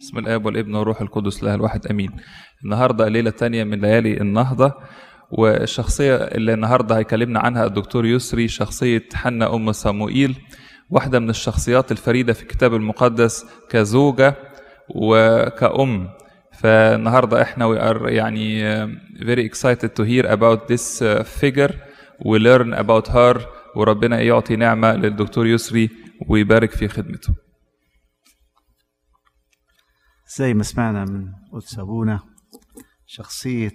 بسم الاب والابن والروح القدس له الواحد امين النهارده ليله تانية من ليالي النهضه والشخصيه اللي النهارده هيكلمنا عنها الدكتور يسري شخصيه حنا ام صموئيل واحده من الشخصيات الفريده في الكتاب المقدس كزوجه وكأم فالنهارده احنا we are يعني uh, very excited to hear about this uh, figure we learn about her وربنا يعطي نعمه للدكتور يسري ويبارك في خدمته زي ما سمعنا من قدس أبونا شخصية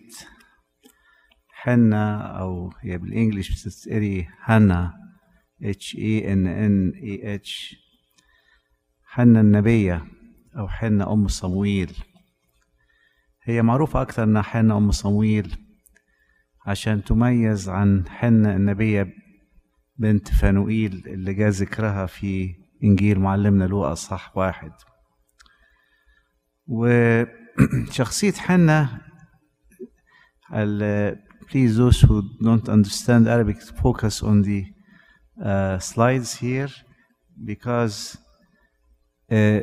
حنا أو هي بالإنجليش بتتقري هانا H E N N E H حنا النبية أو حنا أم صمويل هي معروفة أكثر إنها حنا أم صمويل عشان تميز عن حنا النبية بنت فانوئيل اللي جاء ذكرها في إنجيل معلمنا لوقا صح واحد وشخصية حنا please those who don't understand Arabic focus on the uh, slides here because uh,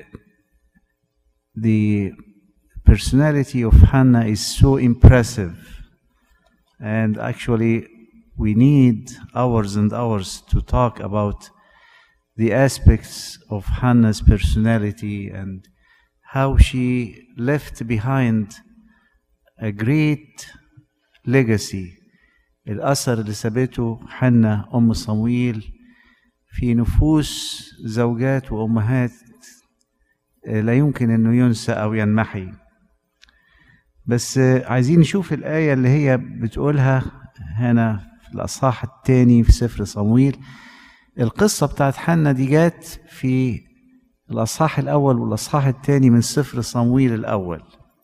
the personality of Hannah is so impressive and actually we need hours and hours to talk about the aspects of Hannah's personality and how she left behind a great legacy الأثر اللي سابته حنة أم صمويل في نفوس زوجات وأمهات لا يمكن أنه ينسى أو ينمحي بس عايزين نشوف الآية اللي هي بتقولها هنا في الأصحاح الثاني في سفر صمويل القصة بتاعت حنة دي جات في الأصحاح الأول والأصحاح الثاني من سفر صمويل الأول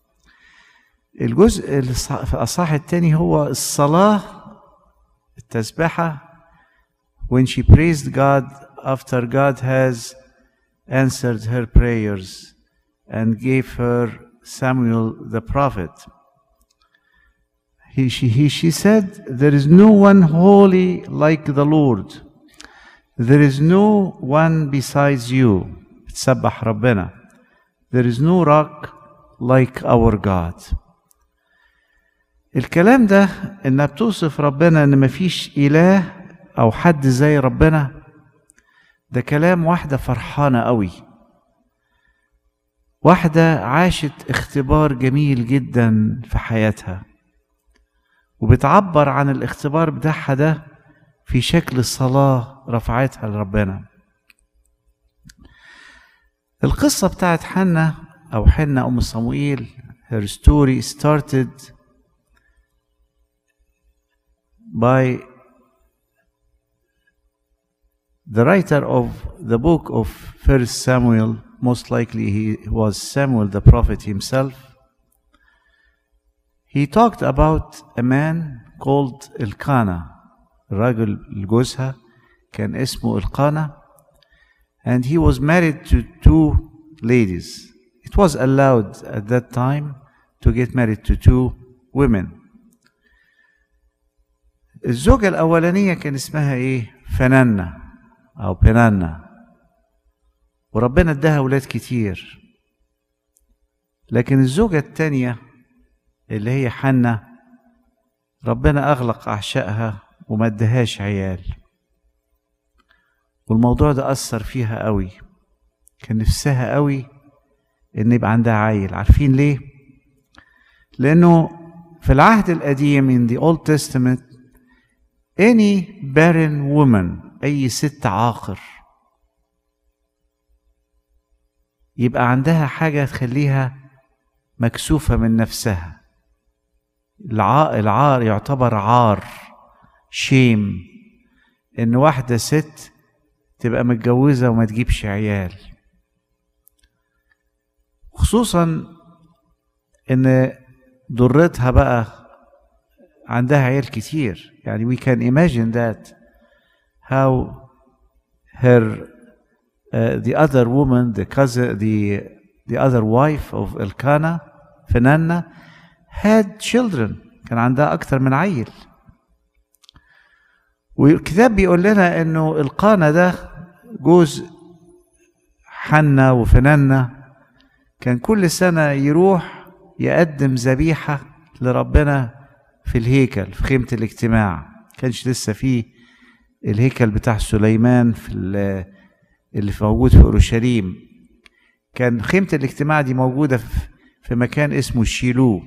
الجزء في الأصحاح الثاني هو الصلاة التسبحة when she praised God after God has answered her prayers and gave her Samuel the prophet. He, she, he, she said, There is no one holy like the Lord. There is no one besides you. بتسبح ربنا. There is no rock like our God. الكلام ده انها بتوصف ربنا ان مفيش اله او حد زي ربنا ده كلام واحدة فرحانة قوي واحدة عاشت اختبار جميل جدا في حياتها وبتعبر عن الاختبار بتاعها ده في شكل صلاة رفعتها لربنا القصة بتاعت حنة أو حنة أم صموئيل her story started by the writer of the book of First Samuel, most likely he was Samuel the prophet himself. He talked about a man called Elkanah, رجل جوزها كان اسمه Elkanah, and he was married to two ladies. It was allowed at that time to get married to two women. الزوجة الأولانية كان اسمها إيه؟ فنانة أو بنانا وربنا اداها ولاد كتير لكن الزوجة التانية اللي هي حنة ربنا أغلق أعشائها وما ادهاش عيال والموضوع ده أثر فيها قوي كان نفسها قوي إن يبقى عندها عيل عارفين ليه؟ لأنه في العهد القديم in the Old Testament any barren woman أي ست عاقر يبقى عندها حاجة تخليها مكسوفة من نفسها العار, العار يعتبر عار شيم إن واحدة ست تبقى متجوزة وما تجيبش عيال خصوصا إن ضرتها بقى عندها عيال كتير يعني we can imagine that how her uh, the other woman the cousin the the other wife of Elkanah فنانة had children كان عندها أكثر من عيل والكتاب بيقول لنا إنه القانا ده جوز حنة وفنانة كان كل سنة يروح يقدم ذبيحة لربنا في الهيكل في خيمة الاجتماع كانش لسه فيه الهيكل بتاع سليمان في اللي موجود في اورشليم كان خيمة الاجتماع دي موجودة في مكان اسمه شيلو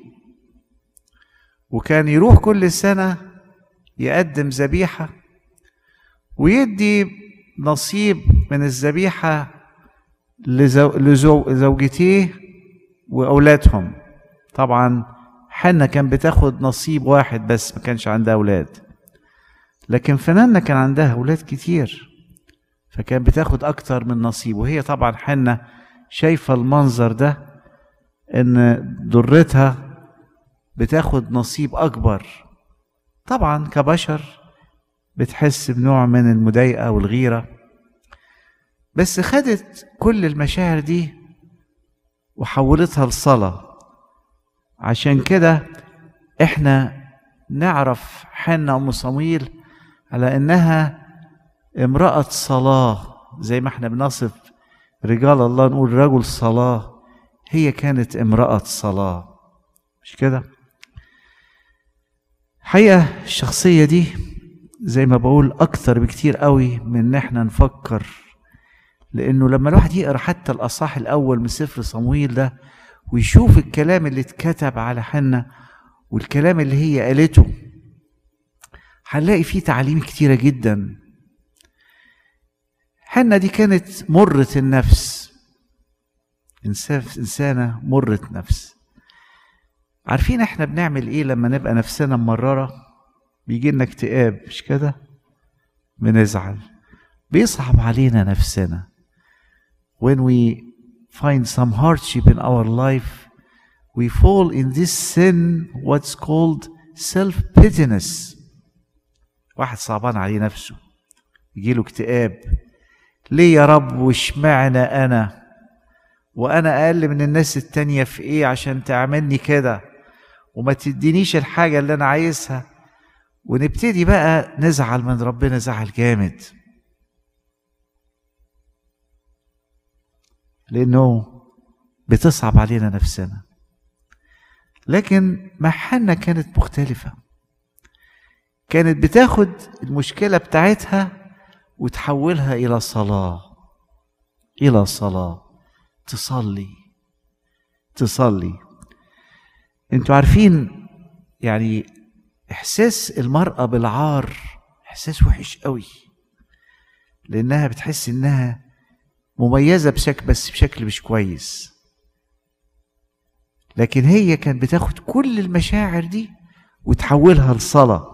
وكان يروح كل سنة يقدم ذبيحة ويدي نصيب من الذبيحة لزوجتيه وأولادهم طبعا حنة كان بتاخد نصيب واحد بس ما كانش عندها أولاد لكن فنانة كان عندها أولاد كتير فكان بتاخد أكتر من نصيب وهي طبعا حنة شايفة المنظر ده إن ضرتها بتاخد نصيب أكبر طبعا كبشر بتحس بنوع من المضايقة والغيرة بس خدت كل المشاعر دي وحولتها لصلاة عشان كده احنا نعرف حنة أم صمويل على إنها امرأة صلاة زي ما احنا بنصف رجال الله نقول رجل صلاة هي كانت امرأة صلاة مش كده حقيقة الشخصية دي زي ما بقول أكتر بكتير قوي من إن احنا نفكر لأنه لما الواحد يقرأ حتى الأصح الأول من سفر صمويل ده ويشوف الكلام اللي اتكتب على حنة والكلام اللي هي قالته هنلاقي فيه تعاليم كتيرة جدا حنة دي كانت مرة النفس إنسانة مرة نفس عارفين احنا بنعمل ايه لما نبقى نفسنا ممررة بيجي لنا اكتئاب مش كده بنزعل بيصعب علينا نفسنا when we find some hardship in our life we fall in this sin what's called self-pitiness واحد صعبان عليه نفسه يجيله اكتئاب ليه يا رب واشمعنى انا وانا اقل من الناس التانية في ايه عشان تعملني كده وما تدينيش الحاجة اللي انا عايزها ونبتدي بقى نزعل من ربنا زعل جامد لانه بتصعب علينا نفسنا لكن محنة كانت مختلفة كانت بتاخد المشكلة بتاعتها وتحولها إلى صلاة إلى صلاة تصلي تصلي انتوا عارفين يعني إحساس المرأة بالعار إحساس وحش قوي لأنها بتحس إنها مميزة بشكل بس بشكل مش كويس لكن هي كانت بتاخد كل المشاعر دي وتحولها لصلاة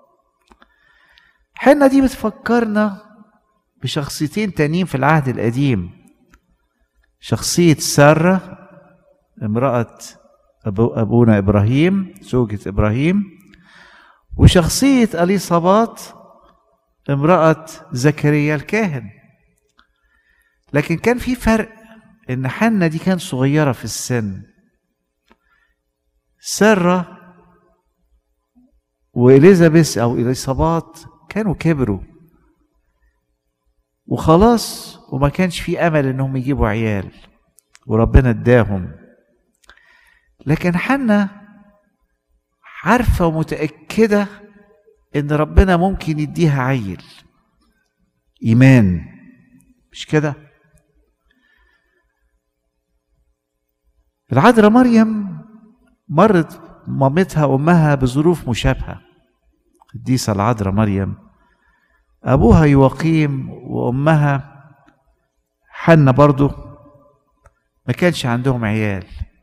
حنا دي بتفكرنا بشخصيتين تانيين في العهد القديم شخصية سارة امرأة أبو أبونا إبراهيم زوجة إبراهيم وشخصية أليصابات امرأة زكريا الكاهن لكن كان في فرق ان حنة دي كانت صغيرة في السن سارة وإليزابيث أو إليصابات كانوا كبروا وخلاص وما كانش في أمل إنهم يجيبوا عيال وربنا اداهم لكن حنة عارفة ومتأكدة إن ربنا ممكن يديها عيل إيمان مش كده؟ العذراء مريم مرت مامتها امها بظروف مشابهه قديسه العذراء مريم ابوها يواقيم وامها حنة برضه ما كانش عندهم عيال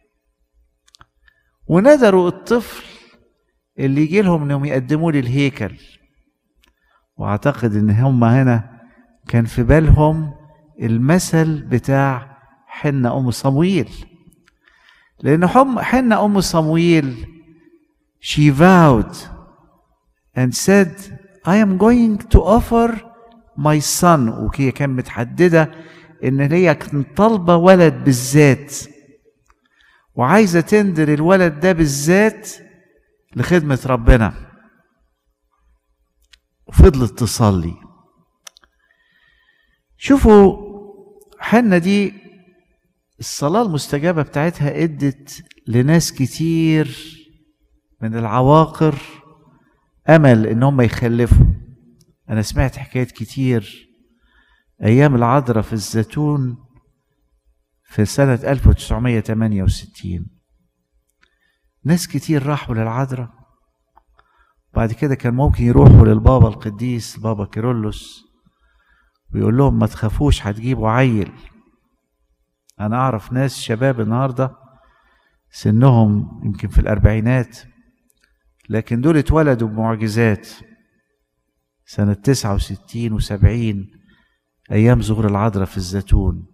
ونذروا الطفل اللي يجي لهم انهم يقدموه للهيكل واعتقد ان هم هنا كان في بالهم المثل بتاع حنة ام صمويل لأن حم حنة أم صمويل she vowed and said I am going to offer my son وهي كانت متحددة إن هي كانت طالبة ولد بالذات وعايزة تندر الولد ده بالذات لخدمة ربنا وفضلت تصلي شوفوا حنة دي الصلاة المستجابة بتاعتها ادت لناس كتير من العواقر امل ان هم يخلفوا انا سمعت حكايات كتير ايام العذراء في الزيتون في سنة 1968 ناس كتير راحوا للعذراء بعد كده كان ممكن يروحوا للبابا القديس بابا كيرلس ويقول لهم ما تخافوش هتجيبوا عيل انا اعرف ناس شباب النهارده سنهم يمكن في الاربعينات لكن دول اتولدوا بمعجزات سنة تسعة وستين وسبعين أيام ظهور العذراء في الزيتون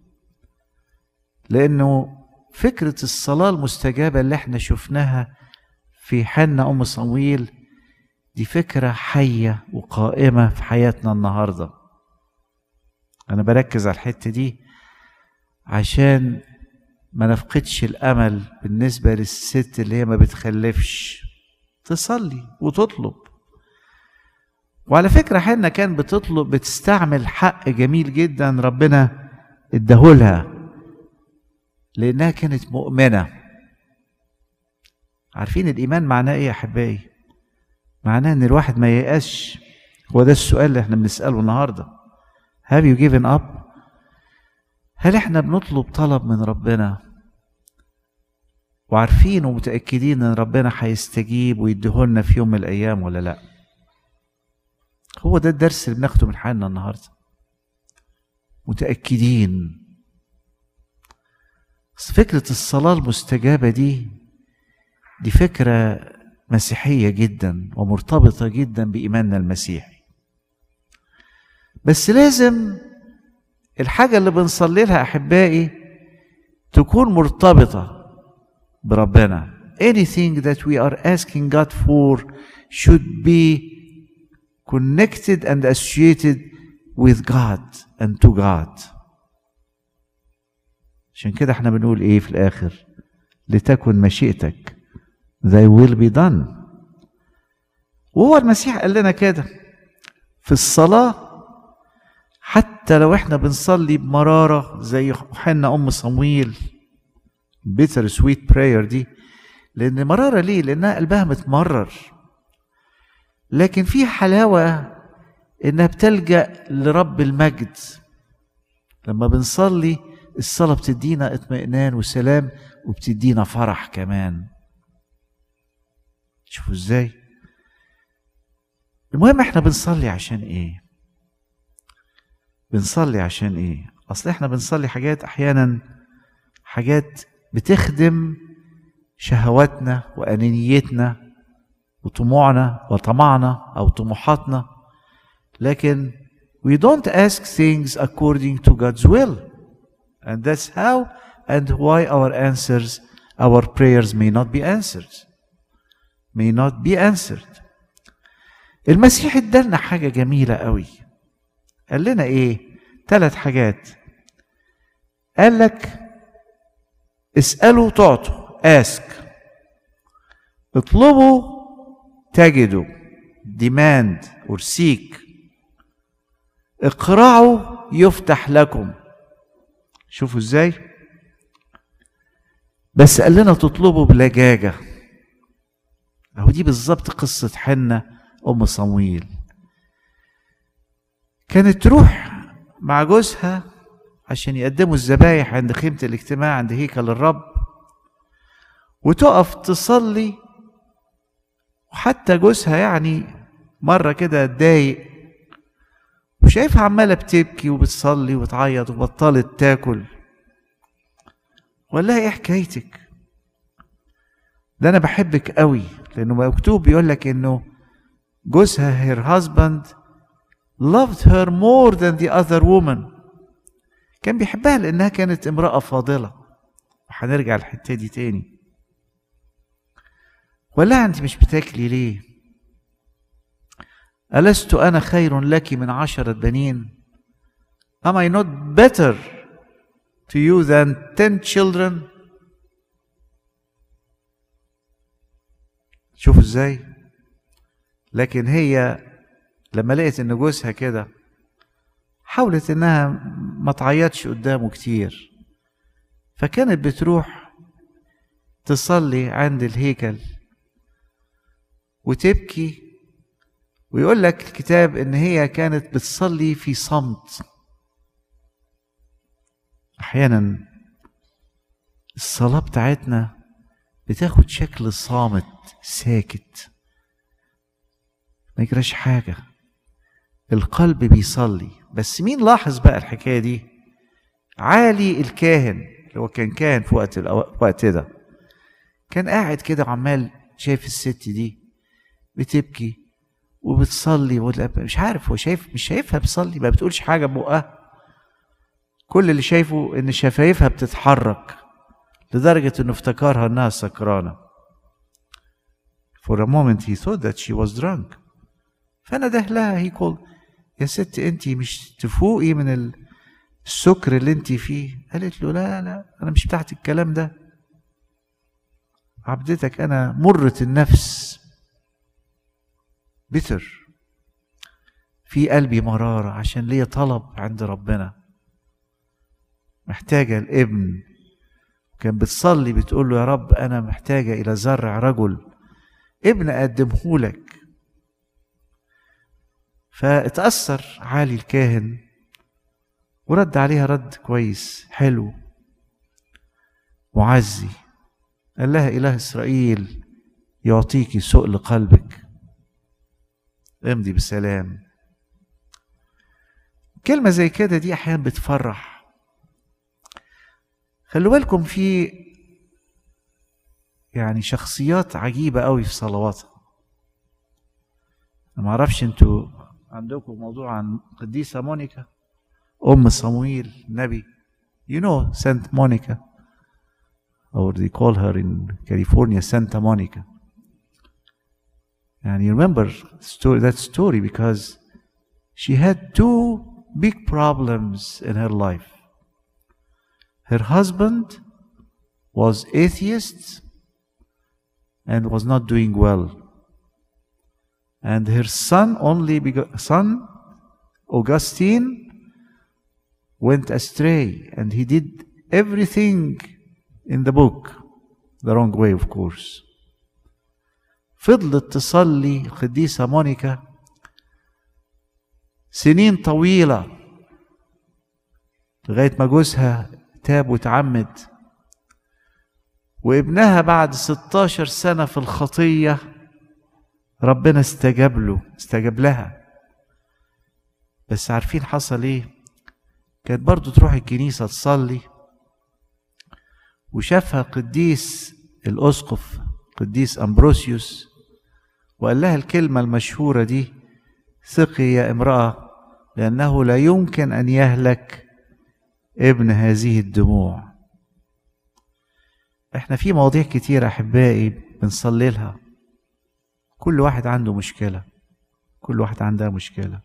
لأنه فكرة الصلاة المستجابة اللي احنا شفناها في حنة أم صمويل دي فكرة حية وقائمة في حياتنا النهاردة أنا بركز على الحتة دي عشان ما نفقدش الأمل بالنسبة للست اللي هي ما بتخلفش تصلي وتطلب وعلى فكرة حنا كان بتطلب بتستعمل حق جميل جدا ربنا اداهولها لأنها كانت مؤمنة عارفين الإيمان معناه إيه يا أحبائي؟ معناه إن الواحد ما ييأسش هو ده السؤال اللي احنا بنسأله النهاردة Have you given up؟ هل احنا بنطلب طلب من ربنا وعارفين ومتأكدين ان ربنا هيستجيب ويديهولنا في يوم من الايام ولا لا هو ده الدرس اللي بناخده من حالنا النهارده متأكدين بس فكرة الصلاة المستجابة دي دي فكرة مسيحية جدا ومرتبطة جدا بإيماننا المسيحي بس لازم الحاجة اللي بنصلي لها أحبائي تكون مرتبطة بربنا anything that we are asking God for should be connected and associated with God and to God عشان كده احنا بنقول ايه في الاخر لتكن مشيئتك thy will be done وهو المسيح قال لنا كده في الصلاة حتى لو احنا بنصلي بمرارة زي حنا أم صمويل بيتر سويت براير دي لأن مرارة ليه؟ لأنها قلبها متمرر لكن في حلاوة إنها بتلجأ لرب المجد لما بنصلي الصلاة بتدينا اطمئنان وسلام وبتدينا فرح كمان شوفوا ازاي المهم احنا بنصلي عشان ايه بنصلي عشان ايه اصل احنا بنصلي حاجات احيانا حاجات بتخدم شهواتنا وانانيتنا وطموعنا وطمعنا او طموحاتنا لكن we don't ask things according to God's will and that's how and why our answers our prayers may not be answered may not be answered المسيح ادالنا حاجه جميله قوي قال لنا ايه ثلاث حاجات قال لك اسالوا تعطوا اسك اطلبوا تجدوا demand or seek اقرعوا يفتح لكم شوفوا ازاي بس قال لنا تطلبوا بلجاجه اهو دي بالظبط قصه حنه ام صمويل كانت تروح مع جوزها عشان يقدموا الذبايح عند خيمه الاجتماع عند هيكل الرب وتقف تصلي وحتى جوزها يعني مره كده اتضايق وشايفها عماله بتبكي وبتصلي وبتعيط وبطلت تاكل وقال لها ايه حكايتك ده انا بحبك قوي لانه مكتوب بيقول لك انه جوزها her husband loved her more than the other woman كان بيحبها لانها كانت امراه فاضله وهنرجع الحته دي تاني وقال لها انت مش بتاكلي ليه ألست أنا خير لك من عشرة بنين Am I not better to you than ten children شوفوا ازاي لكن هي لما لقيت ان جوزها كده حاولت انها ما تعيطش قدامه كتير فكانت بتروح تصلي عند الهيكل وتبكي ويقول لك الكتاب ان هي كانت بتصلي في صمت احيانا الصلاه بتاعتنا بتاخد شكل صامت ساكت ما يجراش حاجه القلب بيصلي بس مين لاحظ بقى الحكايه دي عالي الكاهن اللي هو كان كاهن في وقت الوقت ده كان قاعد كده وعمال شايف الست دي بتبكي وبتصلي مش عارف هو شايف مش شايفها بتصلي ما بتقولش حاجه ببقها كل اللي شايفه ان شفايفها بتتحرك لدرجه انه افتكرها انها سكرانه For a moment he thought that she was drunk فنده لها هي قال يا ست انت مش تفوقي من السكر اللي انت فيه قالت له لا لا انا مش بتاعت الكلام ده عبدتك انا مرة النفس بتر في قلبي مرارة عشان ليا طلب عند ربنا محتاجة الابن كان بتصلي بتقول له يا رب أنا محتاجة إلى زرع رجل ابن أقدمه لك فاتأثر عالي الكاهن ورد عليها رد كويس حلو معزي قال لها إله إسرائيل يعطيك سؤل قلبك امضي بسلام كلمة زي كده دي أحيانا بتفرح خلوا بالكم في يعني شخصيات عجيبة قوي في صلواتها ما اعرفش انتوا عندكم موضوع عن قديسة مونيكا أم صمويل نبي you know Saint Monica or they call her in California Santa Monica and you remember story, that story because she had two big problems in her life her husband was atheist and was not doing well and her son only bego- son augustine went astray and he did everything in the book the wrong way of course فضلت تصلي القديسة مونيكا سنين طويلة لغاية ما جوزها تاب وتعمد وابنها بعد 16 سنة في الخطية ربنا استجاب له استجاب لها بس عارفين حصل ايه كانت برضو تروح الكنيسة تصلي وشافها قديس الأسقف قديس أمبروسيوس وقال لها الكلمة المشهورة دي ثقي يا امرأة لأنه لا يمكن أن يهلك ابن هذه الدموع احنا في مواضيع كتير أحبائي بنصلي لها كل واحد عنده مشكلة كل واحد عندها مشكلة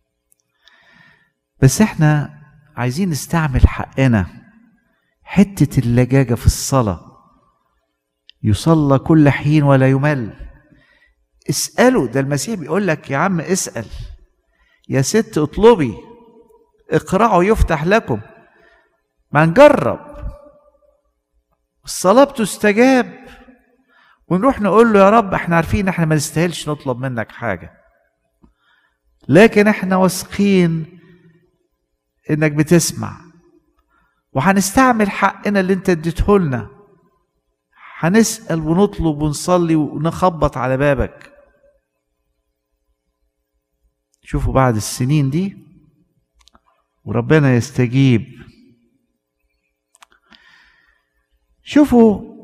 بس احنا عايزين نستعمل حقنا حتة اللجاجة في الصلاة يصلى كل حين ولا يمل اسألوا ده المسيح بيقول لك يا عم اسأل يا ست اطلبي اقرعوا يفتح لكم ما نجرب الصلاة بتستجاب ونروح نقول له يا رب احنا عارفين احنا ما نستاهلش نطلب منك حاجة لكن احنا واثقين انك بتسمع وهنستعمل حقنا اللي انت اديته لنا هنسأل ونطلب ونصلي ونخبط على بابك شوفوا بعد السنين دي وربنا يستجيب شوفوا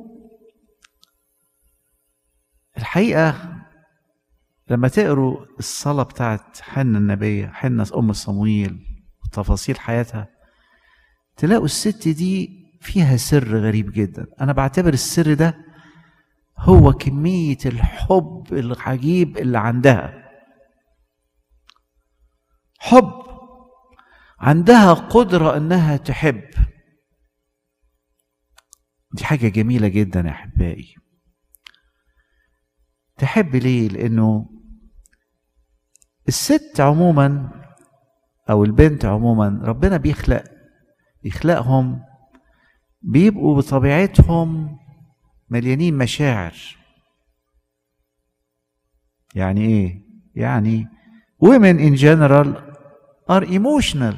الحقيقة لما تقروا الصلاة بتاعت حنة النبية حنة أم صمويل وتفاصيل حياتها تلاقوا الست دي فيها سر غريب جدا أنا بعتبر السر ده هو كمية الحب العجيب اللي عندها حب عندها قدرة انها تحب دي حاجة جميلة جدا يا احبائي تحب ليه لانه الست عموما او البنت عموما ربنا بيخلق بيخلقهم بيبقوا بطبيعتهم مليانين مشاعر يعني ايه يعني women in general are emotional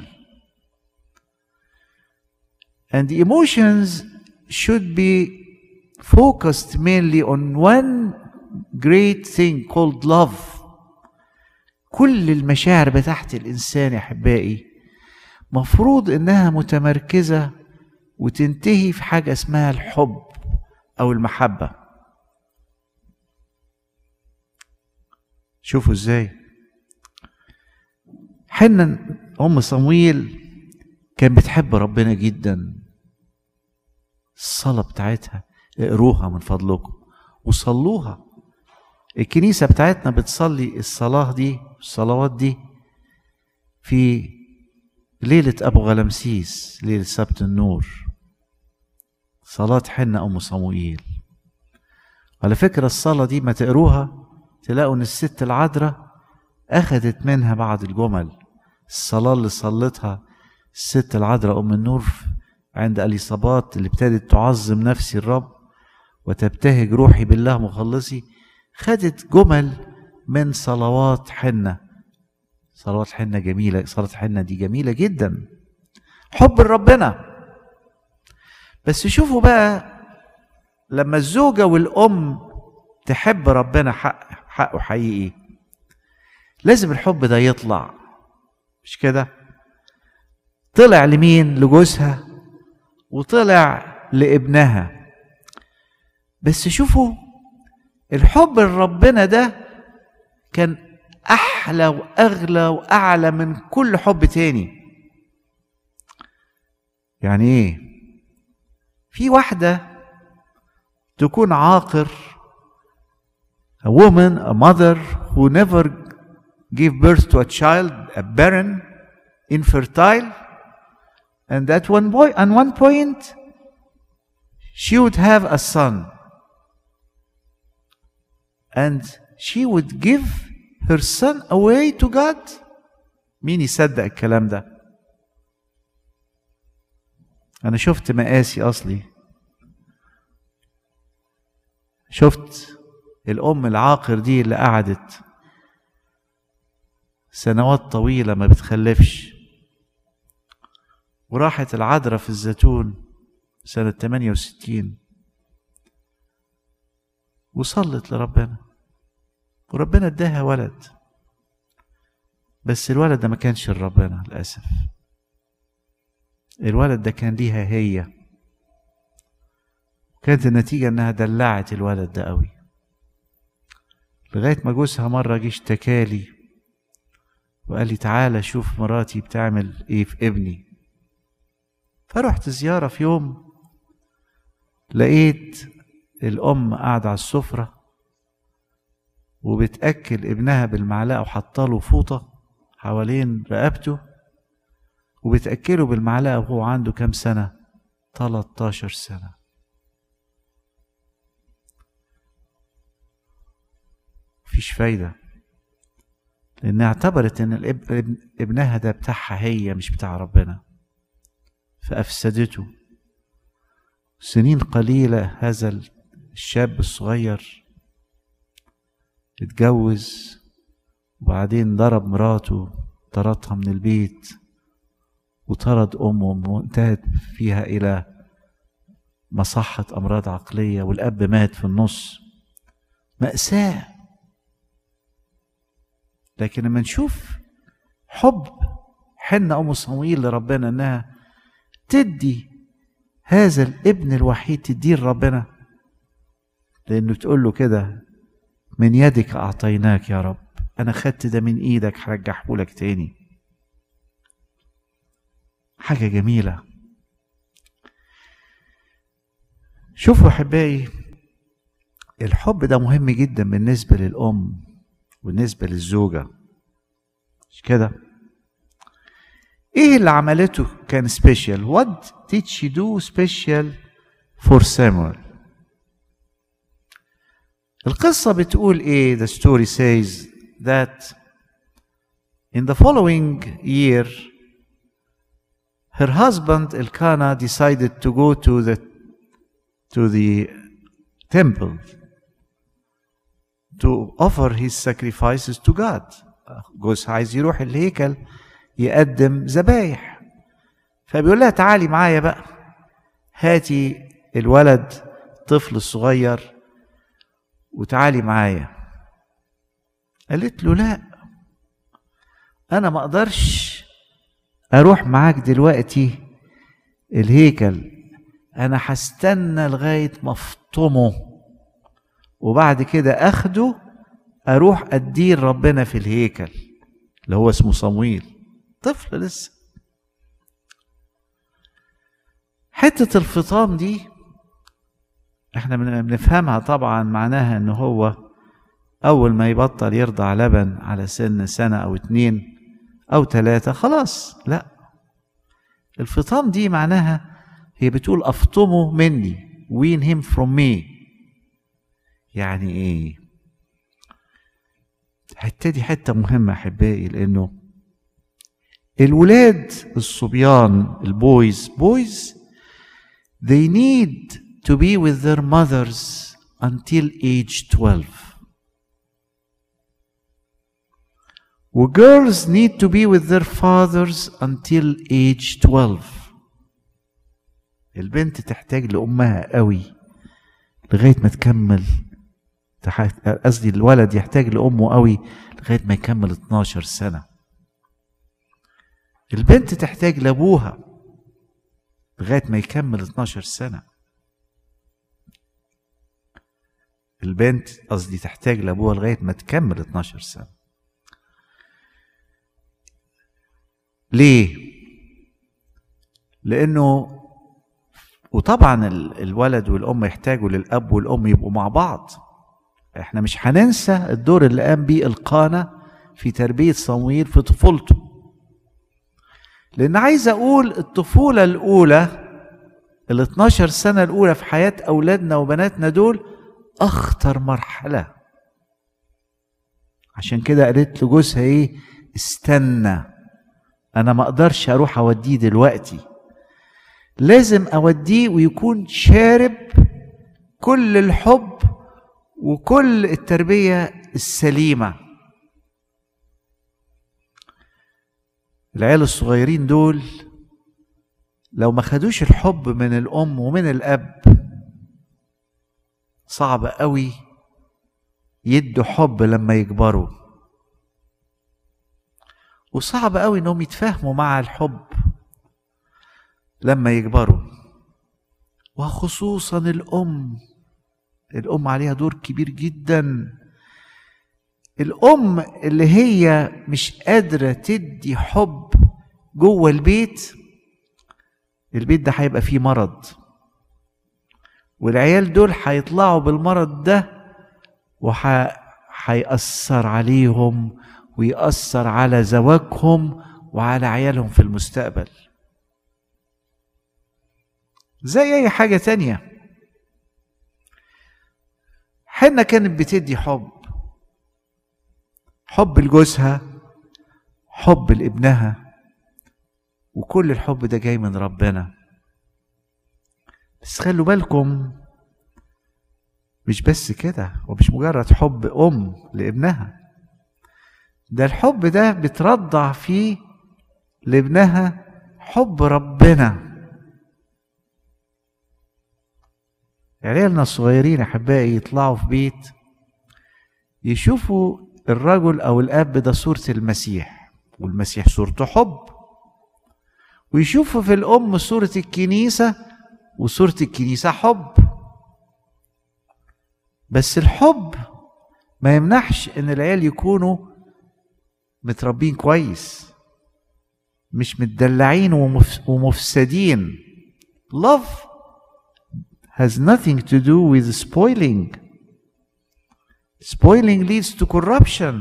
and the emotions should be focused mainly on one great thing called love كل المشاعر بتاعت الانسان يا احبائي مفروض انها متمركزه وتنتهي في حاجه اسمها الحب او المحبه شوفوا ازاي حنا ام صمويل كان بتحب ربنا جدا الصلاه بتاعتها اقروها من فضلكم وصلوها الكنيسه بتاعتنا بتصلي الصلاه دي الصلوات دي في ليله ابو غلمسيس ليله سبت النور صلاه حنة ام صموئيل على فكره الصلاه دي ما تقروها تلاقوا ان الست العذراء اخذت منها بعض الجمل الصلاه اللي صلتها الست العذراء ام النور عند اليصابات اللي ابتدت تعظم نفسي الرب وتبتهج روحي بالله مخلصي خدت جمل من صلوات حنة صلوات حنة جميلة صلاة حنة دي جميلة جدا حب ربنا بس شوفوا بقى لما الزوجة والأم تحب ربنا حق حقه حقيقي لازم الحب ده يطلع مش كده طلع لمين لجوزها وطلع لابنها بس شوفوا الحب لربنا ده كان احلى واغلى واعلى من كل حب تاني يعني ايه في واحده تكون عاقر a woman a mother who never gave birth to a child a barren infertile and at one point on one point she would have a son and she would give her son away to God مين يصدق الكلام ده انا شفت مقاسي اصلي شفت الام العاقر دي اللي قعدت سنوات طويله ما بتخلفش وراحت العذراء في الزيتون سنة 68 وصلت لربنا وربنا اداها ولد بس الولد ده ما كانش لربنا للأسف الولد ده كان ليها هي كانت النتيجة انها دلعت الولد ده قوي لغاية ما جوزها مرة جه اشتكالي وقال لي تعالى شوف مراتي بتعمل ايه في ابني فرحت زيارة في يوم لقيت الأم قاعدة على السفرة وبتأكل ابنها بالمعلقة وحطاله فوطة حوالين رقبته وبتأكله بالمعلقة وهو عنده كام سنة 13 سنة مفيش فايدة لأنها اعتبرت إن الاب- ابنها ده بتاعها هي مش بتاع ربنا فأفسدته سنين قليلة هذا الشاب الصغير اتجوز وبعدين ضرب مراته طردها من البيت وطرد أمه وانتهت فيها إلى مصحة أمراض عقلية والأب مات في النص مأساة لكن لما نشوف حب حنة أم صمويل لربنا إنها تدي هذا الابن الوحيد تديه لربنا لأنه تقول له كده من يدك أعطيناك يا رب أنا خدت ده من إيدك هرجعه لك تاني حاجة جميلة شوفوا أحبائي الحب ده مهم جدا بالنسبة للأم بالنسبة للزوجة مش كده ايه اللي عملته كان سبيشال what did she do special for Samuel القصة بتقول ايه the story says that in the following year her husband Elkanah decided to go to the to the temple to offer his sacrifices to God جوزها عايز يروح الهيكل يقدم ذبايح فبيقول لها تعالي معايا بقى هاتي الولد الطفل الصغير وتعالي معايا قالت له لا انا ما اقدرش اروح معاك دلوقتي الهيكل انا هستنى لغايه ما افطمه وبعد كده اخده اروح اديه ربنا في الهيكل اللي هو اسمه صمويل طفل لسه حته الفطام دي احنا بنفهمها طبعا معناها ان هو اول ما يبطل يرضع لبن على سن سنه او اتنين او ثلاثه خلاص لا الفطام دي معناها هي بتقول افطمه مني وين هيم فروم مي يعني ايه الحته دي حته مهمه احبائي لانه الولاد الصبيان البويز بويز they need to be with their mothers until age 12 وgirls need to be with their fathers until age 12 البنت تحتاج لأمها قوي لغاية ما تكمل قصدي الولد يحتاج لأمه قوي لغاية ما يكمل 12 سنة البنت تحتاج لأبوها لغاية ما يكمل 12 سنة البنت قصدي تحتاج لأبوها لغاية ما تكمل 12 سنة ليه؟ لأنه وطبعا الولد والأم يحتاجوا للأب والأم يبقوا مع بعض احنا مش هننسى الدور اللي قام بيه القانة في تربية صمويل في طفولته لأن عايز أقول الطفولة الأولى ال 12 سنة الأولى في حياة أولادنا وبناتنا دول أخطر مرحلة عشان كده قالت لجوزها إيه استنى أنا ما أقدرش أروح أوديه دلوقتي لازم أوديه ويكون شارب كل الحب وكل التربية السليمة العيال الصغيرين دول لو ما خدوش الحب من الأم ومن الأب صعب قوي يدوا حب لما يكبروا وصعب قوي انهم يتفاهموا مع الحب لما يكبروا وخصوصا الام الام عليها دور كبير جدا الام اللي هي مش قادره تدي حب جوه البيت البيت ده هيبقى فيه مرض والعيال دول هيطلعوا بالمرض ده وهيأثر عليهم ويأثر على زواجهم وعلى عيالهم في المستقبل زي أي حاجة تانية حنة كانت بتدي حب حب لجوزها حب لابنها وكل الحب ده جاي من ربنا بس خلوا بالكم مش بس كده ومش مجرد حب ام لابنها ده الحب ده بترضع فيه لابنها حب ربنا عيالنا الصغيرين احبائي يطلعوا في بيت يشوفوا الرجل او الاب ده صوره المسيح والمسيح صورته حب ويشوفوا في الام صوره الكنيسه وصوره الكنيسه حب بس الحب ما يمنحش ان العيال يكونوا متربين كويس مش متدلعين ومفسدين love has nothing to do with spoiling spoiling leads to corruption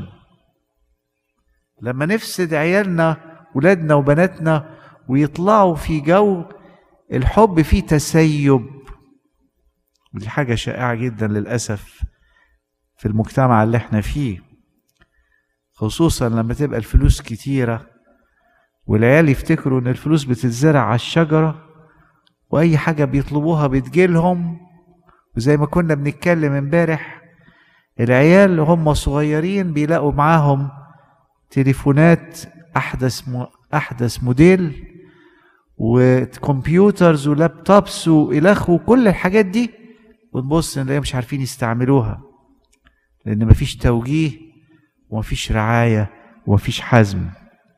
لما نفسد عيالنا ولادنا وبناتنا ويطلعوا في جو الحب فيه تسيب ودي حاجة شائعة جدا للأسف في المجتمع اللي احنا فيه خصوصا لما تبقى الفلوس كتيرة والعيال يفتكروا ان الفلوس بتتزرع على الشجرة واي حاجة بيطلبوها بتجيلهم وزي ما كنا بنتكلم امبارح العيال هم صغيرين بيلاقوا معاهم تليفونات احدث م... احدث موديل وكمبيوترز ولابتوبس والخ وكل الحاجات دي ونبص نلاقيهم مش عارفين يستعملوها لان مفيش توجيه ومفيش رعايه ومفيش حزم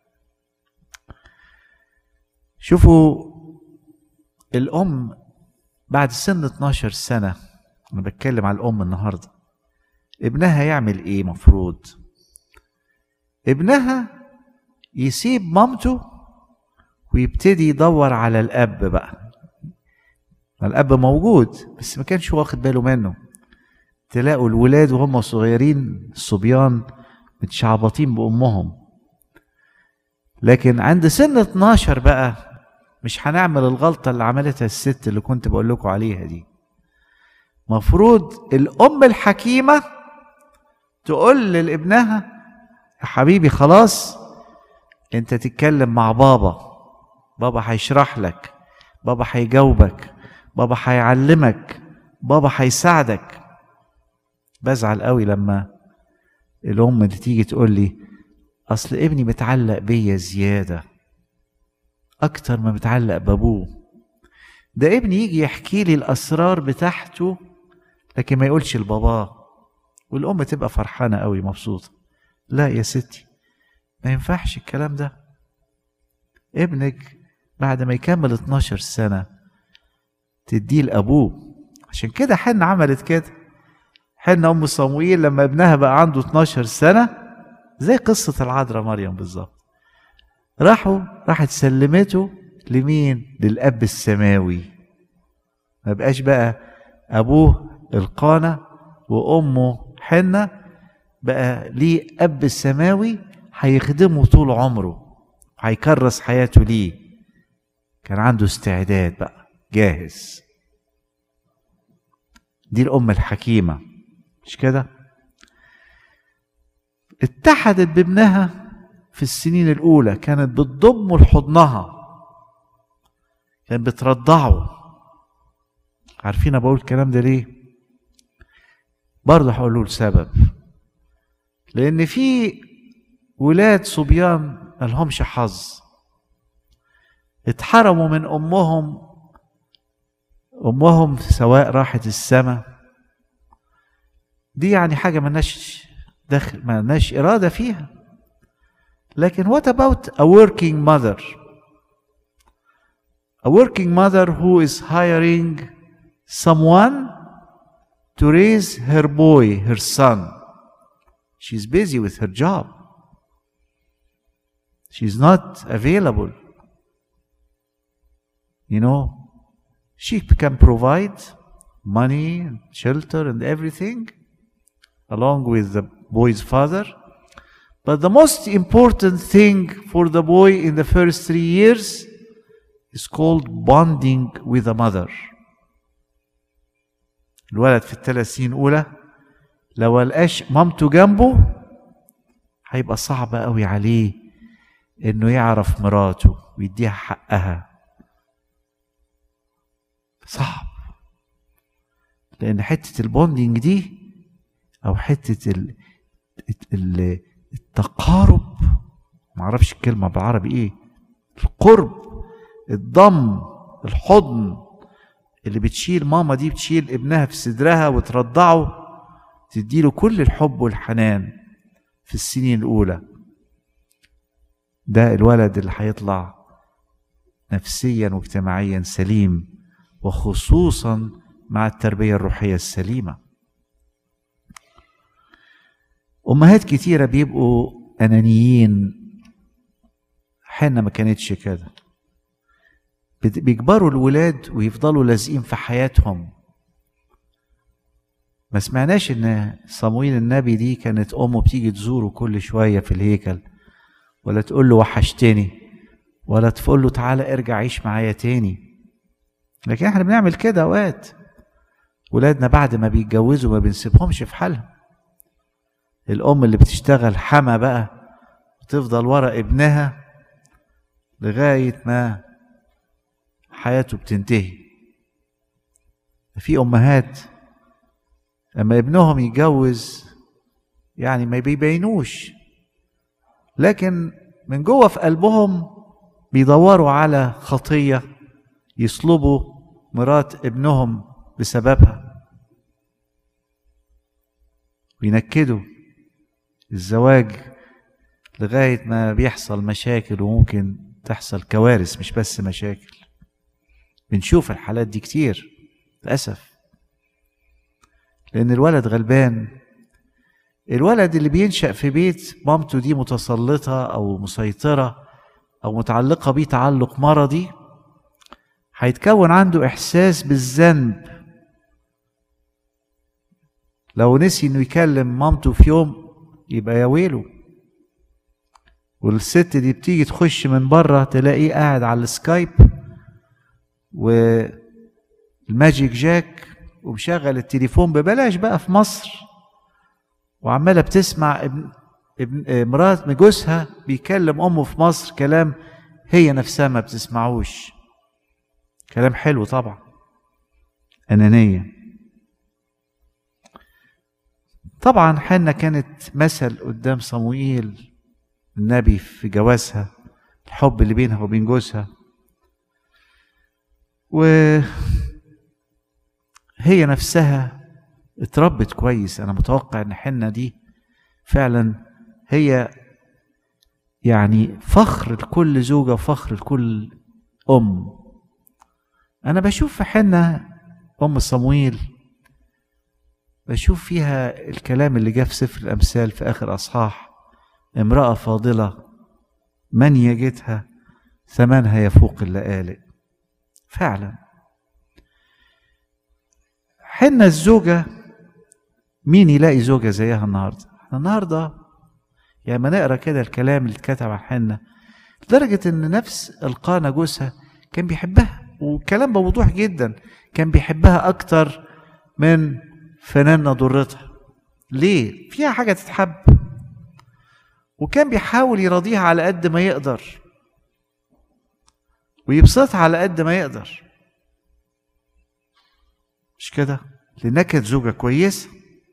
شوفوا الام بعد سن 12 سنه انا بتكلم على الام النهارده ابنها يعمل ايه مفروض ابنها يسيب مامته ويبتدي يدور على الاب بقى الاب موجود بس ما كانش واخد باله منه تلاقوا الولاد وهم صغيرين الصبيان متشعبطين بامهم لكن عند سن 12 بقى مش هنعمل الغلطة اللي عملتها الست اللي كنت بقول لكم عليها دي مفروض الأم الحكيمة تقول لابنها يا حبيبي خلاص انت تتكلم مع بابا بابا هيشرح لك بابا هيجاوبك بابا هيعلمك بابا هيساعدك بزعل قوي لما الام اللي تيجي تقول لي اصل ابني متعلق بيا زياده اكتر ما متعلق بابوه ده ابني يجي يحكي لي الاسرار بتاعته لكن ما يقولش لباباه والام تبقى فرحانه قوي مبسوطه لا يا ستي ما ينفعش الكلام ده ابنك بعد ما يكمل 12 سنه تديه لابوه عشان كده حنة عملت كده حنة ام صموئيل لما ابنها بقى عنده 12 سنه زي قصه العذراء مريم بالظبط راحوا راحت سلمته لمين للاب السماوي ما بقاش بقى ابوه القانه وامه حنه بقى ليه اب السماوي هيخدمه طول عمره هيكرس حياته ليه كان عنده استعداد بقى جاهز دي الام الحكيمه مش كده اتحدت بابنها في السنين الاولى كانت بتضمه لحضنها كانت بترضعه عارفين انا بقول الكلام ده ليه برضه هقول له السبب لان في ولاد صبيان ملهمش حظ اتحرموا من امهم امهم سواء راحت السماء دي يعني حاجه ملناش دخل ملناش اراده فيها لكن what about a working mother a working mother who is hiring someone to raise her boy her son she's busy with her job she's not available you know she can provide money and shelter and everything along with the boy's father but the most important thing for the boy in the first three years is called bonding with the mother الولد في الثلاث سنين الاولى لو لقاش مامته جنبه هيبقى صعب قوي عليه انه يعرف مراته ويديها حقها صعب لان حته البوندنج دي او حته ال... ال... التقارب معرفش الكلمه بالعربي ايه القرب الضم الحضن اللي بتشيل ماما دي بتشيل ابنها في صدرها وترضعه تديله كل الحب والحنان في السنين الاولى ده الولد اللي هيطلع نفسيا واجتماعيا سليم وخصوصا مع التربيه الروحيه السليمه امهات كتيره بيبقوا انانيين حنا ما كانتش كده بيكبروا الولاد ويفضلوا لازقين في حياتهم ما سمعناش ان صمويل النبي دي كانت امه بتيجي تزوره كل شويه في الهيكل ولا تقول له وحشتني ولا تقول له تعالى ارجع عيش معايا تاني لكن احنا بنعمل كده اوقات ولادنا بعد ما بيتجوزوا ما بنسيبهمش في حالهم الام اللي بتشتغل حما بقى وتفضل ورا ابنها لغاية ما حياته بتنتهي في أمهات لما ابنهم يتجوز يعني ما بيبينوش لكن من جوه في قلبهم بيدوروا على خطية يصلبوا مرات ابنهم بسببها بينكدوا الزواج لغاية ما بيحصل مشاكل وممكن تحصل كوارث مش بس مشاكل بنشوف الحالات دي كتير للأسف لأن الولد غلبان الولد اللي بينشأ في بيت مامته دي متسلطة أو مسيطرة أو متعلقة بيه تعلق مرضي هيتكون عنده إحساس بالذنب لو نسي إنه يكلم مامته في يوم يبقى يا ويله والست دي بتيجي تخش من بره تلاقيه قاعد على السكايب والماجيك جاك ومشغل التليفون ببلاش بقى في مصر وعماله بتسمع ابن ابن مرات جوزها بيكلم امه في مصر كلام هي نفسها ما بتسمعوش كلام حلو طبعا انانيه طبعا حنا كانت مثل قدام صموئيل النبي في جوازها الحب اللي بينها وبين جوزها وهي نفسها اتربت كويس انا متوقع ان حنة دي فعلا هي يعني فخر لكل زوجة وفخر لكل أم أنا بشوف في حنة أم صمويل بشوف فيها الكلام اللي جاء في سفر الأمثال في آخر أصحاح امرأة فاضلة من يجدها ثمنها يفوق اللآلئ فعلا حنا الزوجة مين يلاقي زوجة زيها النهاردة النهاردة يعني ما نقرا كده الكلام اللي اتكتب عن حنة لدرجة ان نفس القانا جوزها كان بيحبها والكلام بوضوح جدا كان بيحبها اكتر من فنانة ضرتها ليه فيها حاجة تتحب وكان بيحاول يراضيها على قد ما يقدر ويبسطها على قد ما يقدر مش كده لانها كانت زوجة كويسة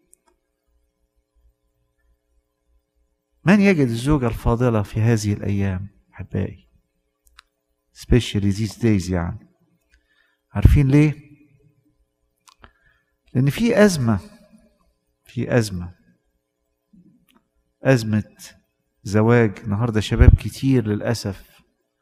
من يجد الزوجة الفاضلة في هذه الأيام أحبائي especially these days يعني عارفين ليه؟ لأن في أزمة في أزمة أزمة زواج النهاردة شباب كتير للأسف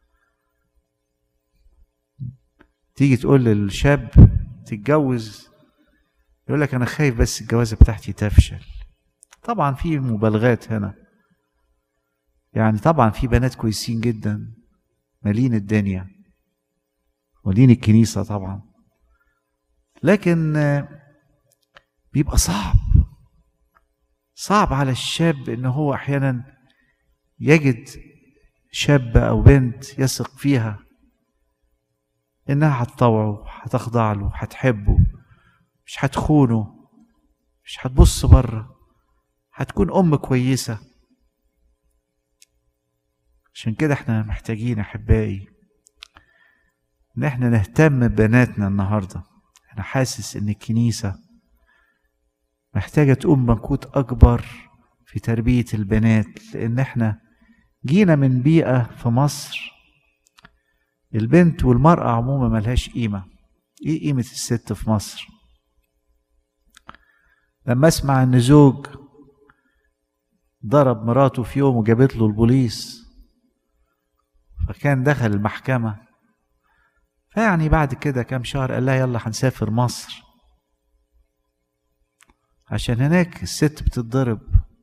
تيجي تقول للشاب تتجوز يقول لك أنا خايف بس الجوازة بتاعتي تفشل طبعا في مبالغات هنا يعني طبعا في بنات كويسين جدا مالين الدنيا مالين الكنيسة طبعا لكن بيبقى صعب صعب على الشاب ان هو احيانا يجد شاب او بنت يثق فيها انها هتطوعه هتخضع له هتحبه مش هتخونه مش هتبص بره هتكون ام كويسه عشان كده احنا محتاجين احبائي ان احنا نهتم ببناتنا النهارده انا حاسس ان الكنيسه محتاجه تقوم مجهود اكبر في تربيه البنات لان احنا جينا من بيئه في مصر البنت والمراه عموما ملهاش قيمه ايه قيمه الست في مصر لما اسمع ان زوج ضرب مراته في يوم وجابت له البوليس فكان دخل المحكمة فيعني بعد كده كام شهر قال لها يلا هنسافر مصر عشان هناك الست بتتضرب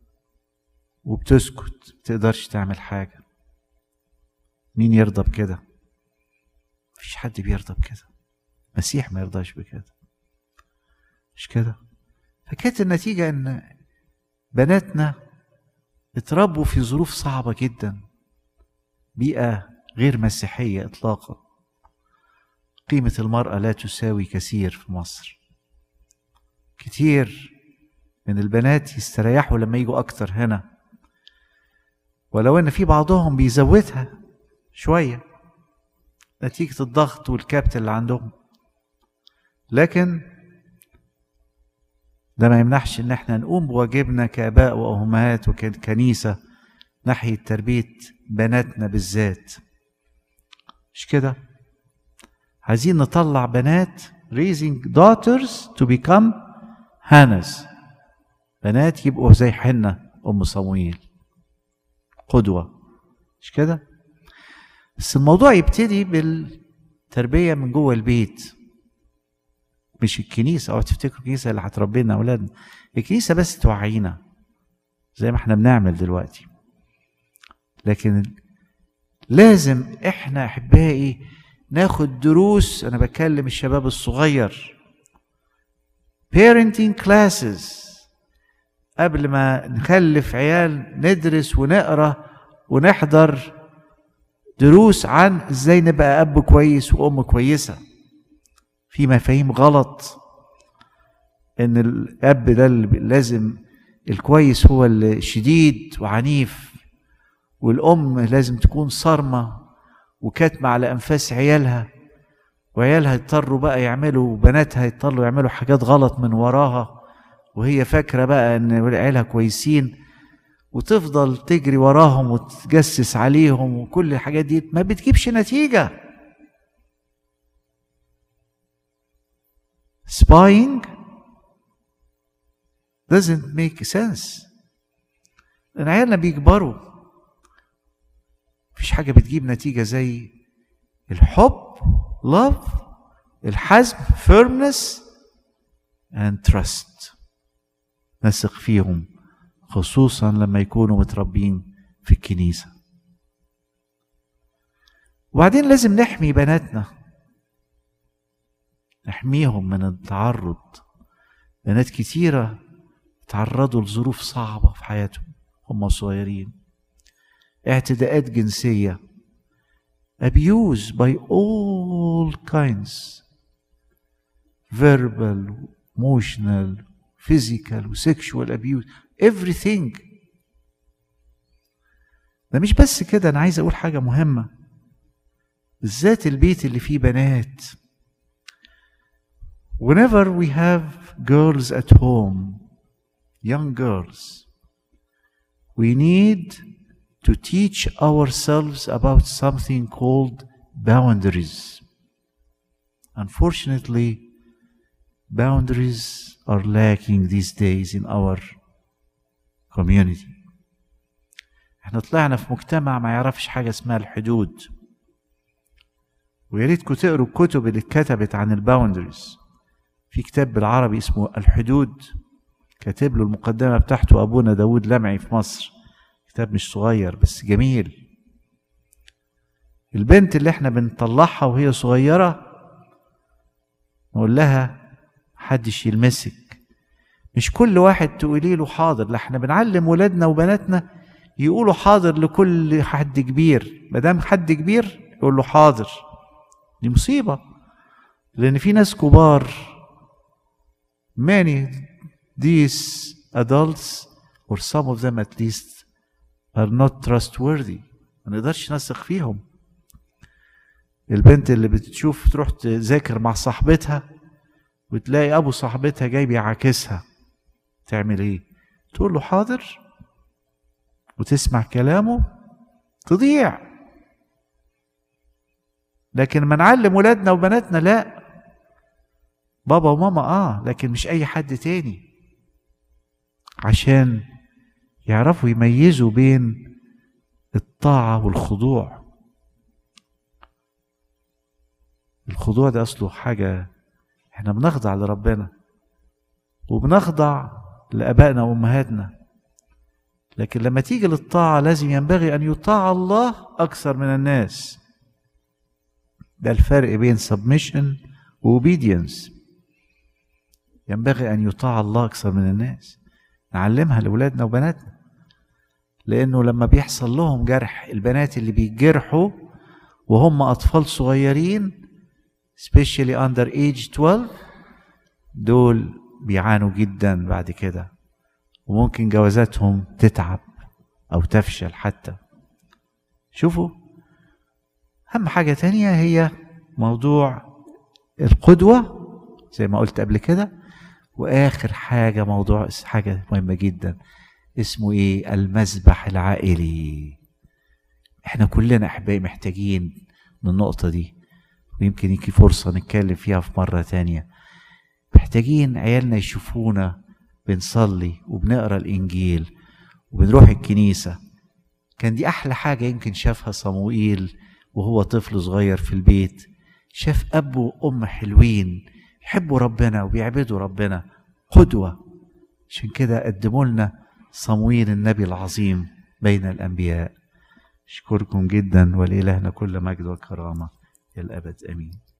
وبتسكت بتقدرش تعمل حاجة مين يرضى بكده مفيش حد بيرضى بكده مسيح ما يرضاش بكده مش كده فكانت النتيجة ان بناتنا اتربوا في ظروف صعبة جدا بيئة غير مسيحية إطلاقا قيمة المرأة لا تساوي كثير في مصر كتير من البنات يستريحوا لما يجوا أكتر هنا ولو إن في بعضهم بيزودها شوية نتيجة الضغط والكبت اللي عندهم لكن ده ما يمنعش ان احنا نقوم بواجبنا كاباء وامهات وكنيسه ناحيه تربيه بناتنا بالذات مش كده عايزين نطلع بنات raising daughters to become هانز بنات يبقوا زي حنة أم صمويل قدوة مش كده بس الموضوع يبتدي بالتربية من جوه البيت مش الكنيسة أو تفتكروا الكنيسة اللي هتربينا أولادنا الكنيسة بس توعينا زي ما احنا بنعمل دلوقتي لكن لازم احنا احبائي ناخد دروس انا بكلم الشباب الصغير parenting classes قبل ما نخلف عيال ندرس ونقرا ونحضر دروس عن ازاي نبقى اب كويس وام كويسه في مفاهيم غلط ان الاب ده اللي لازم الكويس هو اللي شديد وعنيف والام لازم تكون صارمه وكاتمه على انفاس عيالها وعيالها يضطروا بقى يعملوا بناتها يضطروا يعملوا حاجات غلط من وراها وهي فاكره بقى ان عيالها كويسين وتفضل تجري وراهم وتجسس عليهم وكل الحاجات دي ما بتجيبش نتيجه spying doesn't make sense لان عيالنا بيكبروا مفيش حاجه بتجيب نتيجه زي الحب love الحزم firmness and trust نثق فيهم خصوصا لما يكونوا متربين في الكنيسة وبعدين لازم نحمي بناتنا نحميهم من التعرض بنات كتيرة تعرضوا لظروف صعبة في حياتهم هم صغيرين اعتداءات جنسية abuse by all kinds verbal emotional physical وسexual abuse everything ده مش بس كده انا عايز اقول حاجه مهمه بالذات البيت اللي فيه بنات whenever we have girls at home young girls we need to teach ourselves about something called boundaries unfortunately boundaries are lacking these days in our community احنا طلعنا في مجتمع ما يعرفش حاجة اسمها الحدود ويا ريتكم تقروا الكتب اللي اتكتبت عن الباوندريز في كتاب بالعربي اسمه الحدود كاتب له المقدمة بتاعته أبونا داود لمعي في مصر كتاب مش صغير بس جميل البنت اللي احنا بنطلعها وهي صغيرة نقول لها محدش يلمسك مش كل واحد تقولي له حاضر لا احنا بنعلم ولادنا وبناتنا يقولوا حاضر لكل حد كبير ما دام حد كبير يقول له حاضر دي مصيبه لان في ناس كبار many these adults or some of them at least are not trustworthy ما نقدرش نثق فيهم البنت اللي بتشوف تروح تذاكر مع صاحبتها وتلاقي ابو صاحبتها جاي بيعاكسها تعمل ايه تقول له حاضر وتسمع كلامه تضيع لكن ما نعلم ولادنا وبناتنا لا بابا وماما اه لكن مش اي حد تاني عشان يعرفوا يميزوا بين الطاعة والخضوع الخضوع ده أصله حاجة احنا بنخضع لربنا وبنخضع لابائنا وامهاتنا لكن لما تيجي للطاعه لازم ينبغي ان يطاع الله اكثر من الناس ده الفرق بين submission وobedience ينبغي ان يطاع الله اكثر من الناس نعلمها لاولادنا وبناتنا لانه لما بيحصل لهم جرح البنات اللي بيجرحوا وهم اطفال صغيرين especially under age 12 دول بيعانوا جدا بعد كده وممكن جوازاتهم تتعب او تفشل حتى شوفوا أهم حاجة تانية هي موضوع القدوة زي ما قلت قبل كده وآخر حاجة موضوع حاجة مهمة جدا اسمه إيه المسبح العائلي احنا كلنا أحبائي محتاجين من النقطة دي ويمكن يجي فرصة نتكلم فيها في مرة تانية محتاجين عيالنا يشوفونا بنصلي وبنقرا الإنجيل وبنروح الكنيسة كان دي أحلى حاجة يمكن شافها صموئيل وهو طفل صغير في البيت شاف أب وأم حلوين يحبوا ربنا وبيعبدوا ربنا قدوة عشان كده قدموا لنا صمويل النبي العظيم بين الأنبياء أشكركم جدا ولإلهنا كل مجد وكرامة إلى الأبد آمين